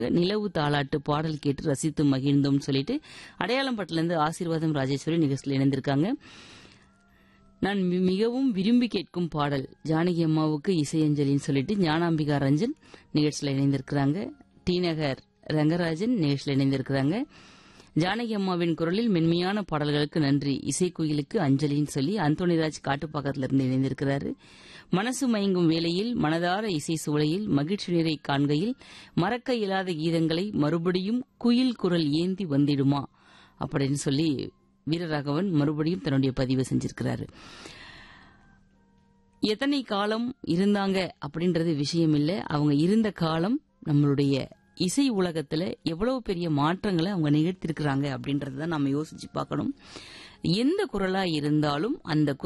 நிலவு தாளாட்டு பாடல் கேட்டு ரசித்து மகிழ்ந்தோம்னு சொல்லிட்டு அடையாளம் பட்டிலேருந்து ஆசீர்வாதம் ராஜேஸ்வரி நிகழ்ச்சியில் இணைந்திருக்காங்க நான் மி- மிகவும் விரும்பி கேட்கும் பாடல் ஜானகி அம்மாவுக்கு இசையஞ்சலின்னு சொல்லிட்டு ஞானாம்பிகா ரஞ்சன் நிகழ்ச்சியில் இணைந்திருக்கிறாங்க டி நகர் ரங்கராஜன் நிகழ்ச்சியில் இணைந்திருக்கிறாங்க ஜானகி அம்மாவின் குரலில் மென்மையான பாடல்களுக்கு நன்றி இசைக்குயிலுக்கு அஞ்சலின்னு சொல்லி அந்தோணிராஜ் காட்டுப்பாக்கத்துல இருந்து இணைந்திருக்கிறாரு மனசு மயங்கும் வேளையில் மனதார இசை சூளையில் மகிழ்ச்சி நீரை காண்கையில் மறக்க இயலாத கீதங்களை மறுபடியும் குயில் குரல் ஏந்தி வந்திடுமா அப்படின்னு சொல்லி வீரராகவன் மறுபடியும் தன்னுடைய பதிவு செஞ்சிருக்கிறாரு எத்தனை காலம் இருந்தாங்க அப்படின்றது விஷயம் இல்ல அவங்க இருந்த காலம் நம்மளுடைய இசை உலகத்துல எவ்வளவு பெரிய மாற்றங்களை அவங்க நிகழ்த்திருக்கிறாங்க அப்படின்றத நம்ம யோசிச்சு பார்க்கணும் எந்த குரலா இருந்தாலும் அந்த